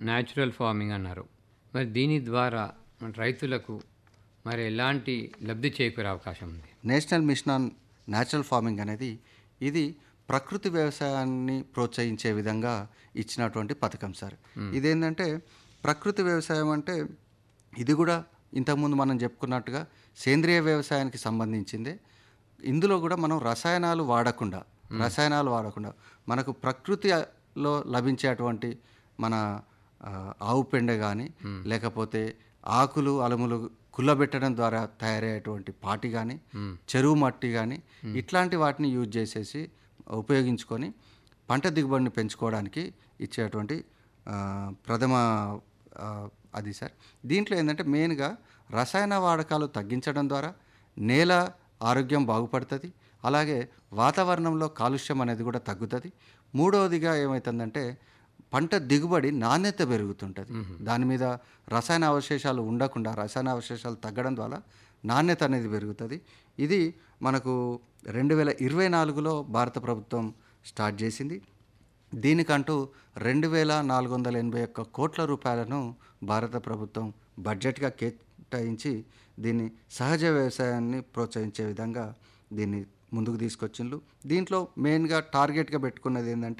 Natural farming అన్నారు మరి దీని ద్వారా మన రైతులకు మరి ఎలాంటి లబ్ధి చేకూరే అవకాశం ఉంది national mission on natural farming అనేది ఇది ప్రకృతి వ్యవసాయాన్ని ప్రోత్సహించే విధంగా ఇచ్చినటువంటి పథకం సార్ ఇదేంటంటే ప్రకృతి వ్యవసాయం అంటే ఇది కూడా ఇంతకుముందు మనం చెప్పుకున్నట్టుగా సేంద్రియ వ్యవసాయానికి సంబంధించిందే ఇందులో కూడా మనం రసాయనాలు వాడకుండా రసాయనాలు వాడకుండా మనకు ప్రకృతిలో లభించేటువంటి మన ఆ, ఆవు పెండ కానీ లేకపోతే ఆకులు అలములు కుల్లబెట్టడం ద్వారా తయారయ్యేటువంటి పాటి కానీ చెరువు మట్టి కానీ ఇట్లాంటి వాటిని యూజ్ చేసేసి ఉపయోగించుకొని పంట దిగుబడిని పెంచుకోవడానికి ఇచ్చేటువంటి ఆ, ప్రథమ ఆ, అది సార్ దీంట్లో ఏంటంటే మెయిన్గా రసాయన వాడకాలు తగ్గించడం ద్వారా నేల ఆరోగ్యం బాగుపడుతుంది అలాగే వాతావరణంలో కాలుష్యం అనేది కూడా తగ్గుతుంది మూడవదిగా ఏమవుతుందంటే పంట దిగుబడి నాణ్యత పెరుగుతుంటుంది దాని మీద రసాయన అవశేషాలు ఉండకుండా రసాయన అవశేషాలు తగ్గడం ద్వారా నాణ్యత అనేది పెరుగుతుంది ఇది మనకు రెండు వేల ఇరవై నాలుగులో భారత ప్రభుత్వం స్టార్ట్ చేసింది దీనికంటూ రెండు వేల నాలుగు వందల ఎనభై ఒక్క కోట్ల రూపాయలను భారత ప్రభుత్వం బడ్జెట్గా కేటాయించి దీన్ని సహజ వ్యవసాయాన్ని ప్రోత్సహించే విధంగా దీన్ని ముందుకు తీసుకొచ్చిండ్రు దీంట్లో మెయిన్గా టార్గెట్గా పెట్టుకున్నది ఏంటంటే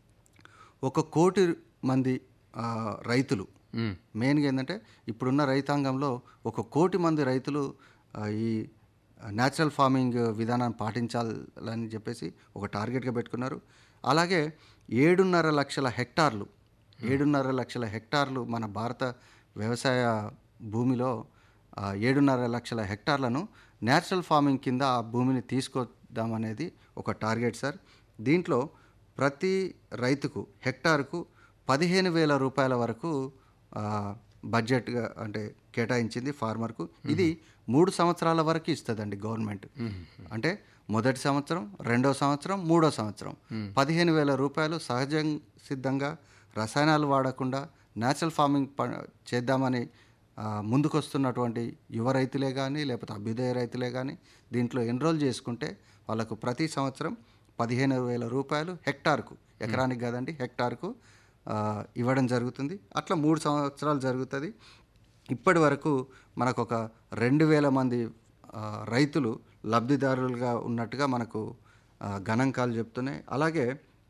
ఒక కోటి మంది ఆ, రైతులు మ్మ్. మెయిన్గా ఏంటంటే ఇప్పుడున్న రైతాంగంలో ఒక కోటి మంది రైతులు ఆ, ఈ న్యాచురల్ ఫార్మింగ్ విధానాన్ని పాటించాలని చెప్పేసి ఒక టార్గెట్గా పెట్టుకున్నారు అలాగే ఏడున్నర లక్షల హెక్టార్లు ఏడున్నర లక్షల హెక్టార్లు మన భారత వ్యవసాయ భూమిలో ఆ, ఏడున్నర లక్షల హెక్టార్లను న్యాచురల్ ఫార్మింగ్ కింద ఆ భూమిని తీసుకొద్దామనేది ఒక టార్గెట్ సార్ దీంట్లో ప్రతి రైతుకు హెక్టార్కు పదిహేను వేల రూపాయల వరకు ఆ, బడ్జెట్గా అంటే కేటాయించింది ఫార్మర్కు ఇది మూడు సంవత్సరాల వరకు ఇస్తుందండి గవర్నమెంట్ అంటే మొదటి సంవత్సరం రెండో సంవత్సరం మూడో సంవత్సరం పదిహేను వేల రూపాయలు సహజ సిద్ధంగా రసాయనాలు వాడకుండా న్యాచురల్ ఫార్మింగ్ ప- చేద్దామని ఆ, ముందుకొస్తున్నటువంటి యువ రైతులే కానీ లేకపోతే అభ్యుదయ రైతులే కానీ దీంట్లో ఎన్రోల్ చేసుకుంటే వాళ్ళకు ప్రతి సంవత్సరం పదిహేను వేల రూపాయలు హెక్టార్కు ఎకరానికి కాదండి హెక్టార్కు ఆ, ఇవ్వడం జరుగుతుంది అట్లా మూడు సంవత్సరాలు జరుగుతుంది ఇప్పటి వరకు మనకు ఒక రెండు వేల మంది ఆ, రైతులు లబ్ధిదారులుగా ఉన్నట్టుగా మనకు ఆ, గణాంకాలు చెప్తున్నాయి అలాగే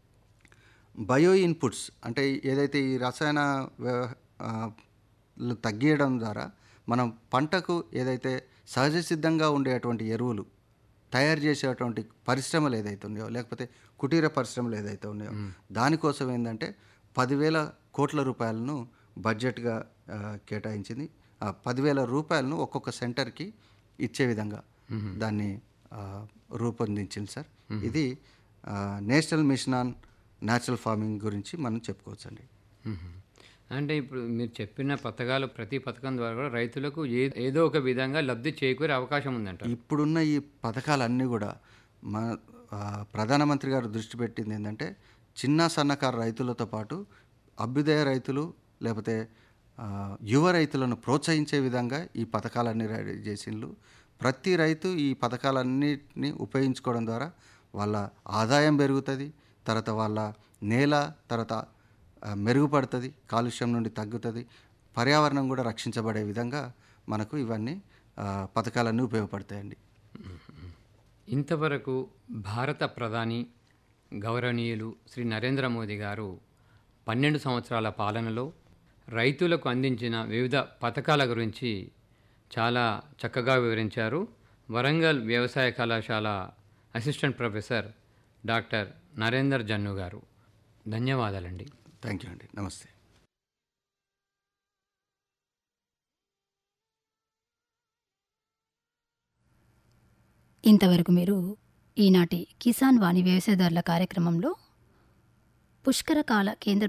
బయో ఇన్పుట్స్ అంటే ఏదైతే ఈ రసాయన వ్యవ- ఆ, లు తగ్గియడం ద్వారా మనం పంటకు ఏదైతే సహజ సిద్ధంగా ఉండేటువంటి ఎరువులు తయారు చేసేటువంటి పరిశ్రమలు ఏదైతే ఉన్నాయో లేకపోతే కుటీర పరిశ్రమలు ఏదైతే ఉన్నాయో దానికోసం ఏంటంటే పదివేల కోట్ల రూపాయలను బడ్జెట్గా ఆ, కేటాయించింది ఆ పదివేల రూపాయలను ఒక్కొక్క సెంటర్కి ఇచ్చే విధంగా దాన్ని ఆ, రూపొందించింది సార్ ఇది ఆ, national mission on natural farming గురించి మనం చెప్పుకోవచ్చండి మ్మ్. అంటే ఇప్పుడు మీరు చెప్పిన పథకాలు ప్రతి పథకం ద్వారా కూడా రైతులకు ఏ ఏదో ఒక విధంగా లబ్ధి చేకూరే అవకాశం ఉందంట ఇప్పుడున్న ఈ పథకాలన్నీ కూడా మన ఆ, ప్రధానమంత్రి గారు దృష్టి పెట్టింది ఏంటంటే చిన్న సన్నకారు రైతులతో పాటు అభ్యుదయ రైతులు లేకపోతే ఆ, యువ రైతులను ప్రోత్సహించే విధంగా ఈ పథకాలన్నీ రెడీ చేసిండ్రు ప్రతి రైతు ఈ పథకాలన్నిటిని ఉపయోగించుకోవడం ద్వారా వాళ్ళ ఆదాయం పెరుగుతుంది తర్వాత వాళ్ళ నేల తర్వాత ఆ, మెరుగుపడుతుంది కాలుష్యం నుండి తగ్గుతుంది పర్యావరణం కూడా రక్షించబడే విధంగా మనకు ఇవన్నీ ఆ, పథకాలన్నీ ఉపయోగపడతాయండి ఇంతవరకు భారత ప్రధాని గౌరవనీయులు శ్రీ నరేంద్ర మోదీ గారు పన్నెండు సంవత్సరాల పాలనలో రైతులకు అందించిన వివిధ పథకాల గురించి చాలా చక్కగా వివరించారు వరంగల్ వ్యవసాయ కళాశాల assistant professor doctor Narender Jannu గారు ధన్యవాదాలండి థ్యాంక్ యూ అండి నమస్తే ఇంతవరకు మీరు ఈనాటి కిసాన్ వాణి వ్యవసాయదారుల కార్యక్రమంలో పుష్కరకాల కేంద్ర